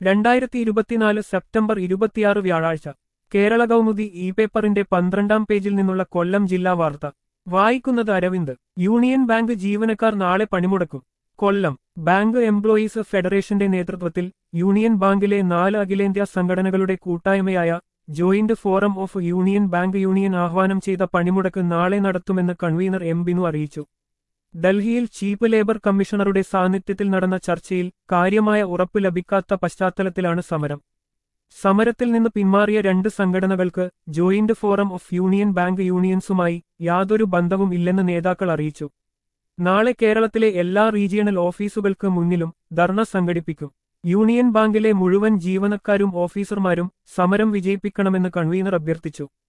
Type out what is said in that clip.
രണ്ടായിരത്തി ഇരുപത്തിനാല് സെപ്റ്റംബർ ഇരുപത്തിയാറ് വ്യാഴാഴ്ച കേരള കൗമുദി ഇ പേപ്പറിന്റെ പന്ത്രണ്ടാം പേജിൽ നിന്നുള്ള കൊല്ലം ജില്ലാ വാർത്ത വായിക്കുന്നത് അരവിന്ദ് യൂണിയൻ ബാങ്ക് ജീവനക്കാർ നാളെ പണിമുടക്കും കൊല്ലം ബാങ്ക് എംപ്ലോയീസ് ഫെഡറേഷന്റെ നേതൃത്വത്തിൽ യൂണിയൻ ബാങ്കിലെ നാല് അഖിലേന്ത്യാ സംഘടനകളുടെ കൂട്ടായ്മയായ joint forum of union bank union ആഹ്വാനം ചെയ്ത പണിമുടക്ക് നാളെ നടത്തുമെന്ന് കൺവീനർ എം ബിനു അറിയിച്ചു ഡൽഹിയിൽ ചീഫ് ലേബർ കമ്മീഷണറുടെ സാന്നിധ്യത്തിൽ നടന്ന ചർച്ചയിൽ കാര്യമായ ഉറപ്പ് ലഭിക്കാത്ത പശ്ചാത്തലത്തിലാണ് സമരം സമരത്തിൽ നിന്ന് പിന്മാറിയ രണ്ട് സംഘടനകൾക്ക് joint forum of union bank യൂണിയൻസുമായി യാതൊരു ബന്ധവും ഇല്ലെന്ന് നേതാക്കൾ അറിയിച്ചു നാളെ കേരളത്തിലെ എല്ലാ റീജിയണൽ ഓഫീസുകൾക്ക് മുന്നിലും ധർണ സംഘടിപ്പിക്കും യൂണിയൻ ബാങ്കിലെ മുഴുവൻ ജീവനക്കാരും ഓഫീസർമാരും സമരം വിജയിപ്പിക്കണമെന്ന് കൺവീനർ അഭ്യർത്ഥിച്ചു